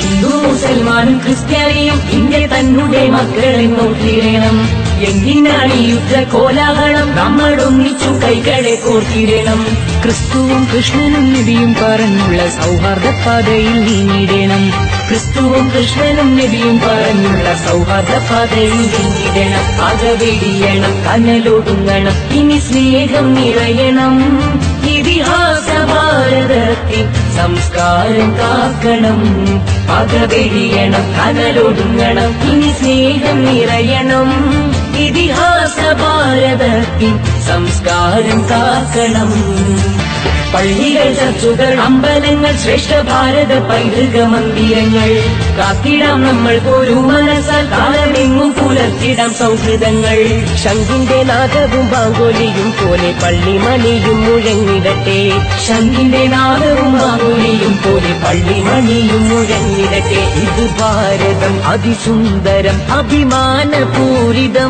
ഹിന്ദു മുസൽമാനും ക്രിസ്ത്യാനിയും ഇന്ത്യ തന്നെ മക്കളെ നോക്കിയിടണം എന്തിനാണ് ഈ യുദ്ധ കോലാഹലം നമ്മൾ ഒന്നിച്ചു കൈകളെ കോർത്തിടണം ക്രിസ്തുവും കൃഷ്ണനും നബിയും പറഞ്ഞുള്ള സൗഹാർദ്ദ പാതയിൽ നീങ്ങിടണം ക്രിസ്തുവും കൃഷ്ണനും നബിയും പറഞ്ഞുള്ള സൗഹാർദ്ദ പാതയിൽ നീങ്ങിടണം അകവെടിയണം കനലൊടുങ്ങണം ഇനി സ്നേഹം നിറയണം ഇതിഹാസ ഭാരതത്തിൽ സംസ്കാരം കാക്കണം പകവെടിയണം കനലൊടുങ്ങണം ഇനി സ്നേഹം നിറയണം ഇതിഹാസ ഭാരതത്തിൽ സംസ്കാരം കാക്കണം പള്ളികൾ ചർച്ചുകൾ അമ്പലങ്ങൾ ശ്രേഷ്ഠ ഭാരത പൈതൃക മന്ദിരങ്ങൾ കാത്തിടാം നമ്മൾ ഒരു മനസ്സാൽ കാലമെങ്ങും പുലർത്തിടാം സൗഹൃദങ്ങൾ ശംഖിന്റെ നാദവും ബാങ്കോലിയും പോലെ പള്ളിമണിയും മുഴങ്ങിടട്ടെ ശംഖിന്റെ നാദവും മാമൂലിയും പോലെ പള്ളിമണിയും മുഴങ്ങിടട്ടെ ഇത് ഭാരതം അതിസുന്ദരം അഭിമാനപൂരിതം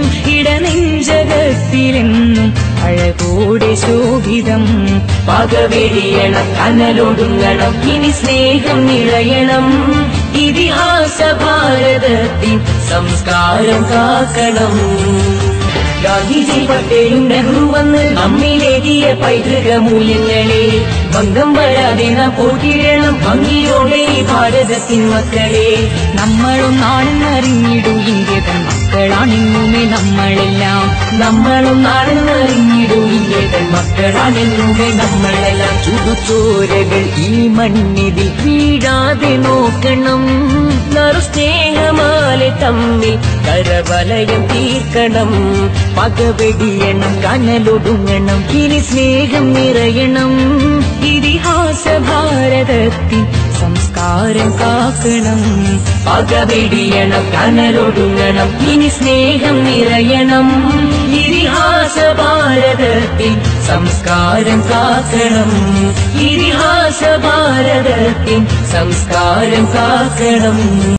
ഇടനെഞ്ചകത്തിലെന്നും അഴകോടെ ശോഭിതം പകവെടിയണം കനലൊടുങ്ങണം ഇനി സ്നേഹം നിറയണം ഇതിഹാസ ഭാരതത്തിൻ സംസ്കാരം കാക്കണം ഗാന്ധിജി പട്ടേലും നെഹ്റു വന്ന് നമ്മിലേകിയ പൈതൃക മൂല്യങ്ങളെ ഭംഗം വരാതെ നാം പോറ്റിടണം ഭംഗിയോടെ ഈ ഭാരതത്തിൻ മക്കളെ നമ്മളൊന്നാണെന്നറിഞ്ഞിടൂ ഇന്ത്യതൻ മക്കളാണിന്നുമേ നമ്മളെല്ലാം നമ്മളും നാടെന്നറിഞ്ഞിടും ഇന്ത്യതൻ മക്കളാണെന്നുമേ നമ്മളെല്ലാം ചുടുചോരകൾ ഈ മണ്ണിതിൽ വീഴാതെ നോക്കണം നറു സ്നേഹമാലെ തമ്മിൽ കരവലയം തീർക്കണം പകവെടിയണം കനലൊടുങ്ങണം ഇനി സ്നേഹം നിറയണം ഇതിഹാസ ഭാരതത്തിൻ സംസ്കാരം കാക്കണം പകവെടിയണം കനലൊടുങ്ങണം ഇനി സ്നേഹം നിറയണം ഇതിഹാസ ഭാരതത്തിൽ സംസ്കാരം കാക്കണം ഇതിഹാസ ഭാരതത്തിൽ സംസ്കാരം കാക്കണം